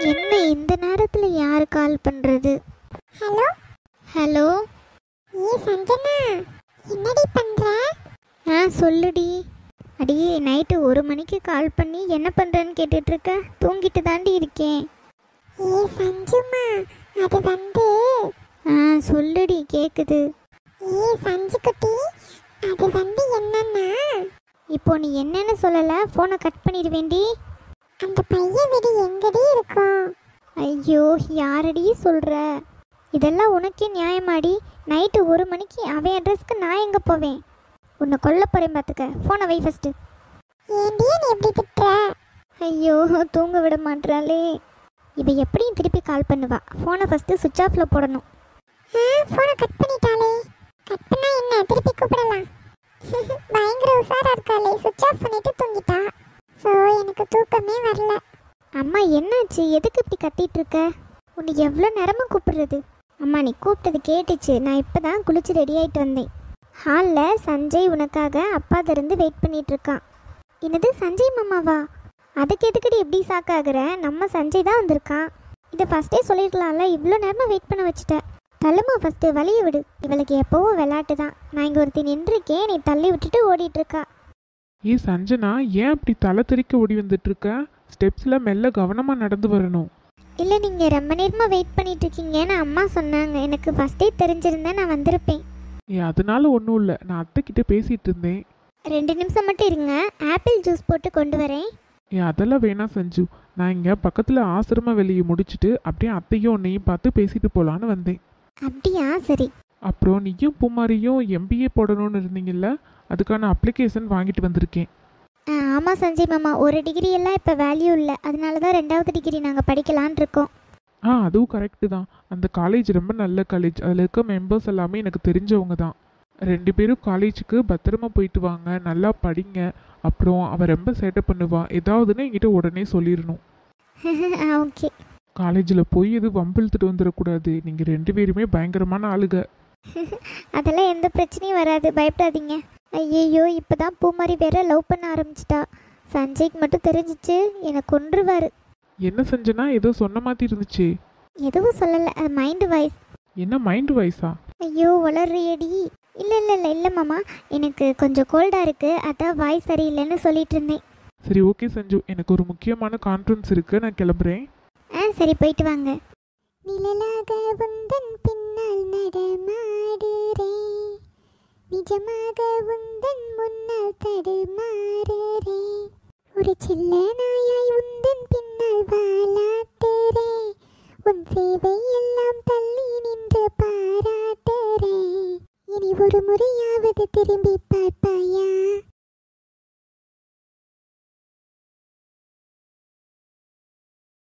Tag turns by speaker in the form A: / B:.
A: என்ன இந்த நேரத்தில் யார் கால் பண்ணுறது
B: ஹலோ
A: ஹலோ
B: ஏ சஞ்சனா என்னடி பண்ற
A: ஆ சொல்லுடி அடியே நைட்டு ஒரு மணிக்கு கால் பண்ணி என்ன பண்ணுறேன்னு கேட்டுட்ருக்க தூங்கிட்டு தாண்டி இருக்கேன்
B: ஏ சஞ்சுமா அது வந்து
A: ஆ சொல்லுடி கேட்குது
B: ஏ சஞ்சு குட்டி அது வந்து என்னன்னா
A: இப்போ நீ என்னன்னு சொல்லலை ஃபோனை கட் பண்ணிடுவேண்டி
B: அந்த பையன் வீடு எங்கடி இருக்கும்
A: ஐயோ யாரடி சொல்கிற இதெல்லாம் உனக்கே நியாயமாடி நைட்டு ஒரு மணிக்கு அவன் அட்ரஸ்க்கு நான் எங்கே போவேன் உன்னை கொல்ல போகிறேன் பார்த்துக்க ஃபோனை வை ஃபஸ்ட்டு
B: ஏண்டி நீ இப்படி திட்டுற
A: ஐயோ தூங்க விட மாட்றாளே இவ எப்படியும் திருப்பி கால் பண்ணுவா ஃபோனை ஃபஸ்ட்டு சுவிட்ச் ஆஃபில் போடணும்
B: ஆ ஃபோனை கட் பண்ணிட்டாளே கட் பண்ணா என்ன திருப்பி கூப்பிடலாம் பயங்கர உஷாரா இருக்காளே சுவிட்ச் ஆஃப் பண்ணிட்டு தூங்கிட்டா ஸோ எனக்கு தூக்கமே வரல
A: அம்மா என்னாச்சு எதுக்கு இப்படி கத்திட்டு இருக்க உன்னை எவ்வளோ நேரமா கூப்பிடுறது அம்மா நீ கூப்பிட்டது கேட்டுச்சு நான் இப்போ தான் குளிச்சு ரெடி ஆயிட்டு வந்தேன் ஹாலில் சஞ்சய் உனக்காக அப்பா திறந்து வெயிட் பண்ணிட்டு இருக்கான் என்னது சஞ்சய் மாமாவா அதுக்கு எதுக்கடி எப்படி சாக்காகிற நம்ம சஞ்சய் தான் வந்திருக்கான் இதை ஃபஸ்ட்டே சொல்லிருக்கலாம்ல இவ்வளோ நேரமாக வெயிட் பண்ண வச்சுட்ட தள்ளுமா ஃபஸ்ட்டு வழியை விடு இவளுக்கு எப்போவும் விளையாட்டு தான் நான் இங்கே ஒருத்தி நின்றுருக்கேன் நீ தள்ளி விட்டுட்டு ஓடிட்டு இருக்கா
C: ஏ சஞ்சனா ஏன் அப்படி தலை தெறிக்க ஓடி வந்துட்டு இருக்க ஸ்டெப்ஸில் மெல்ல கவனமாக நடந்து வரணும்
A: இல்லை நீங்கள் ரொம்ப நேரமாக வெயிட் பண்ணிட்டு இருக்கீங்கன்னு அம்மா சொன்னாங்க எனக்கு ஃபஸ்ட்டே தெரிஞ்சிருந்தா நான் வந்திருப்பேன்
C: ஏ அதனால ஒன்றும் இல்லை நான் அத்தைக்கிட்ட பேசிகிட்டு இருந்தேன்
A: ரெண்டு நிமிஷம் மட்டும் இருங்க ஆப்பிள் ஜூஸ் போட்டு கொண்டு வரேன்
C: ஏ அதெல்லாம் வேணாம் சஞ்சு நான் இங்கே பக்கத்தில் ஆசிரம வெளியை முடிச்சுட்டு அப்படியே அத்தையும் உன்னையும் பார்த்து பேசிட்டு போகலான்னு வந்தேன்
A: அப்படியா சரி
C: அப்புறம் நீயும் பூமாரியும் எம்பிஏ போடணும்னு இருந்தீங்கல்ல அதுக்கான அப்ளிகேஷன் வாங்கிட்டு வந்திருக்கேன்
A: ஆ, ஆமாம் சஞ்சய் மாமா ஒரு டிகிரி எல்லாம் இப்போ வேல்யூ இல்லை அதனால தான் ரெண்டாவது டிகிரி நாங்கள் படிக்கலான் இருக்கோம்
C: ஆ அதுவும் கரெக்டு தான் அந்த காலேஜ் ரொம்ப நல்ல காலேஜ் அதில் இருக்க மெம்பர்ஸ் எல்லாமே எனக்கு தெரிஞ்சவங்க தான் ரெண்டு பேரும் காலேஜுக்கு பத்திரமா போயிட்டு வாங்க நல்லா படிங்க அப்புறம் அவன் ரொம்ப சேட்டை பண்ணுவா ஏதாவதுன்னு என்கிட்ட உடனே சொல்லிடணும்
A: ஆ ஓகே
C: காலேஜில் போய் எதுவும் வம்பிழுத்துட்டு வந்துடக்கூடாது நீங்கள் ரெண்டு பேருமே பயங்கரமான ஆளுக
A: அதெல்லாம் எந்த பிரச்சனையும் வராது பயப்படாதீங்க ஐயையோ இப்போ தான் பூமாரி வேற லவ் பண்ண ஆரம்பிச்சிட்டா சஞ்சய்க்கு மட்டும் தெரிஞ்சிச்சு என்னை கொன்றுவார்
C: என்ன செஞ்சனா ஏதோ சொன்ன மாதிரி இருந்துச்சு
A: எதுவும் சொல்லலை அது மைண்டு வாய்ஸ்
C: என்ன மைண்ட் வாய்ஸா
A: ஐயோ வளர்றியடி இல்லை இல்லை இல்லை இல்லை மாமா எனக்கு கொஞ்சம் கோல்டாக இருக்குது அதான் வாய் சரியில்லைன்னு சொல்லிட்டு இருந்தேன்
C: சரி ஓகே சஞ்சு எனக்கு ஒரு முக்கியமான கான்ஃபரன்ஸ் இருக்குது நான் கிளம்புறேன்
A: ஆ சரி போயிட்டு வாங்க
B: நிழலாக உந்தன் பின்னால் நடமாடுறேன் நிஜமாக உந்தன் முன்னால் தடுமாறுறேன் ஒரு சில்ல நாயாய் உந்தன் பின்னால் வாலாட்டுறேன் உன் சேவை எல்லாம் தள்ளி நின்று பாராட்டுறேன் இனி ஒரு முறையாவது திரும்பி